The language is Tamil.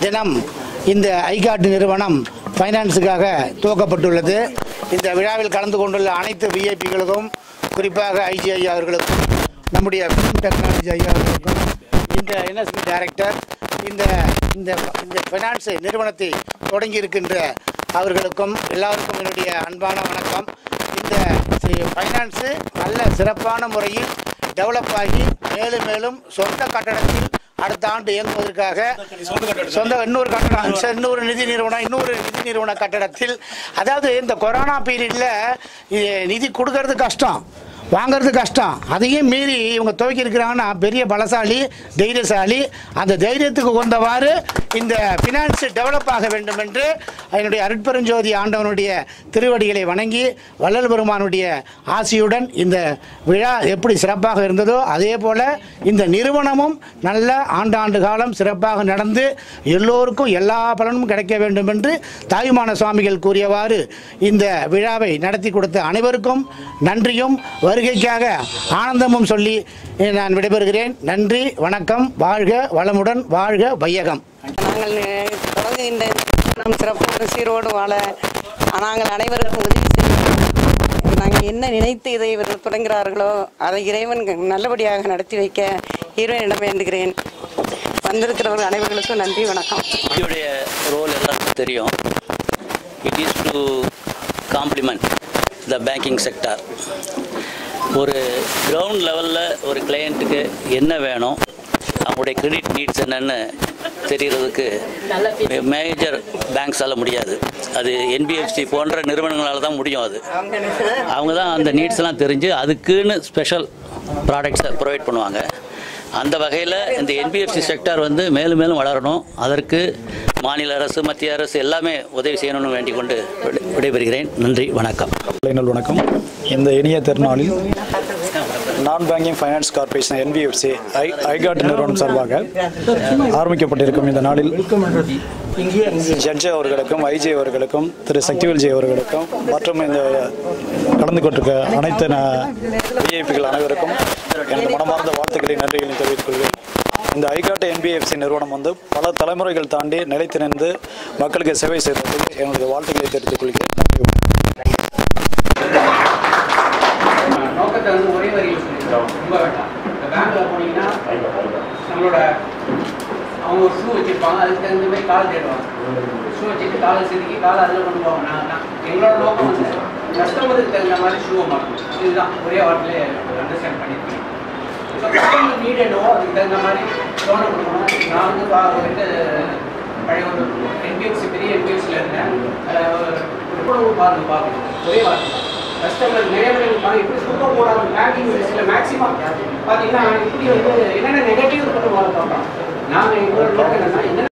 தினம் இந்த ஐகாட் நிறுவனம் ஃபைனான்ஸுக்காக துவக்கப்பட்டுள்ளது இந்த விழாவில் கலந்து கொண்டுள்ள அனைத்து விஐபிகளுக்கும் குறிப்பாக ஐஜிஐ அவர்களுக்கும் நம்முடைய ஃபிலிம் டெக்னாலஜி ஐயா அவர்களுக்கும் இந்த என்எஸ்பி டைரக்டர் இந்த இந்த இந்த ஃபைனான்ஸ் நிறுவனத்தை தொடங்கி இருக்கின்ற அவர்களுக்கும் எல்லாருக்கும் என்னுடைய அன்பான வணக்கம் இந்த ஃபைனான்ஸு நல்ல சிறப்பான முறையில் டெவலப் ஆகி மேலும் மேலும் சொந்த கட்டடத்தில் அடுத்த ஆண்டு இயங்குவதற்காக சொந்த இன்னொரு கட்டடம் சரி, இன்னொரு நிதி நிறுவனம் இன்னொரு நிதி நிறுவன கட்டடத்தில் அதாவது இந்த கொரோனா பீரியடில் நிதி கொடுக்கறது கஷ்டம் வாங்குறது கஷ்டம் அதையும் மீறி இவங்க துவக்கி இருக்கிறாங்கன்னா பெரிய பலசாலி தைரியசாலி அந்த தைரியத்துக்கு உகந்தவாறு இந்த ஃபினான்ஸ் டெவலப் ஆக வேண்டும் என்று என்னுடைய அருட்பெருஞ்சோதி ஆண்டவனுடைய திருவடிகளை வணங்கி வள்ளல் பெருமானுடைய ஆசியுடன் இந்த விழா எப்படி சிறப்பாக இருந்ததோ அதே போல் இந்த நிறுவனமும் நல்ல ஆண்டாண்டு காலம் சிறப்பாக நடந்து எல்லோருக்கும் எல்லா பலனும் கிடைக்க வேண்டும் என்று தாயுமான சுவாமிகள் கூறியவாறு இந்த விழாவை நடத்தி கொடுத்த அனைவருக்கும் நன்றியும் வருகைக்காக ஆனந்தமும் சொல்லி நான் விடைபெறுகிறேன் நன்றி வணக்கம் வாழ்க வளமுடன் வாழ்க வையகம் நாங்கள் தொடங்குகின்ற நம் சிறப்போடு சீரோடு வாழ நாங்கள் அனைவருக்கும் உதவி செய்ய நாங்கள் என்ன நினைத்து இதை இவர்கள் தொடங்குகிறார்களோ அதை இறைவன் நல்லபடியாக நடத்தி வைக்க இறைவனிடம் வேண்டுகிறேன் வந்திருக்கிறவர்கள் அனைவர்களுக்கும் நன்றி வணக்கம் இதோடைய ரோல் எல்லாருக்கும் தெரியும் it is to complement the banking sector ஒரு கிரவுண்ட் லெவலில் ஒரு கிளையண்ட்டுக்கு என்ன வேணும் அவங்களுடைய கிரெடிட் நீட்ஸ் என்னன்னு தெரியறதுக்கு மேஜர் பேங்க்ஸால் முடியாது அது என்பிஎஃப்சி போன்ற நிறுவனங்களால் தான் முடியும் அது அவங்க தான் அந்த நீட்ஸ்லாம் தெரிஞ்சு அதுக்குன்னு ஸ்பெஷல் ப்ராடக்ட்ஸை ப்ரொவைட் பண்ணுவாங்க அந்த வகையில் இந்த என்பிஎஃப்சி செக்டார் வந்து மேலும் மேலும் வளரணும் அதற்கு மாநில அரசு மத்திய அரசு எல்லாமே உதவி செய்யணும்னு வேண்டிக் கொண்டு விடை- விடைபெறுகிறேன் நன்றி வணக்கம் இளைஞர்கள் வணக்கம் இந்த இனிய திருநாளில் நான் பேங்கிங் ஃபைனான்ஸ் கார்பரேஷன் என்பிஎஃப்சி ஐ ஐகாட் நிறுவனம் சார்பாக ஆரம்பிக்கப்பட்டிருக்கும் இந்த நாளில் ஜட்ஜ் அவர்களுக்கும் ஐஜி அவர்களுக்கும் திரு சக்திவேல்ஜி அவர்களுக்கும் மற்றும் இந்த கலந்து கொண்டிருக்க அனைத்து விஐபிகள் அனைவருக்கும் எனது மனமார்ந்த வாழ்த்துக்களை நன்றிகளை தெரிவித்துக் கொள்கிறேன் இந்த ஐகாட் என்பிஎஃப்சி நிறுவனம் வந்து பல தலைமுறைகள் தாண்டி நிலைத்து நின்று மக்களுக்கு சேவை செய்ததுக்கு என்னுடைய வாழ்த்துக்களை தெரிவித்துக் கொள்கிறேன் நன்றி நோக்கத்தை வந்து ஒரே வரியில் சொல்லிடுறோம் ரொம்ப வேண்டாம் இந்த பேங்க்ல போனீங்கன்னா நம்மளோட அவங்க ஒரு ஷூ வச்சிருப்பாங்க அதுக்கு தகுந்த மாதிரி கால் தேடுவாங்க ஷூ வச்சுட்டு காலை செதுக்கி காலை அதில் கொண்டு போவாங்க நான் நான் எங்களோட நோக்கம் வந்து கஸ்டமருக்கு தகுந்த மாதிரி ஷூவை மாற்றணும் இதுதான் ஒரே வார்த்தையிலே அண்டர்ஸ்டாண்ட் பண்ணியிருக்கேன் ஸோ கஸ்டமர் நீட் என்னவோ அதுக்கு தகுந்த மாதிரி லோனை கொடுக்கணும் நான் வந்து பா வந்து பழைய ஒரு என்பிஎஃப்சி பெரிய என்பிஎஃப்சியில் இருந்தேன் எவ்வளவு பாருங்க பார்க்கணும் ஒரே வார்த்தை கஸ்டமர் நிறைய பேர் இருப்பாங்க இப்படி சூப்பர் போடாத பேங்கிங் இண்டஸ்ட்ரியில் மேக்ஸிமம் பார்த்தீங்கன்னா இப்படி வந்து என்னென்ன நெகட்டிவ் கொண்டு வர பார்ப்பாங்க நாங்கள் எங்களோட நோக்கம் என்னன்னா என்னென்ன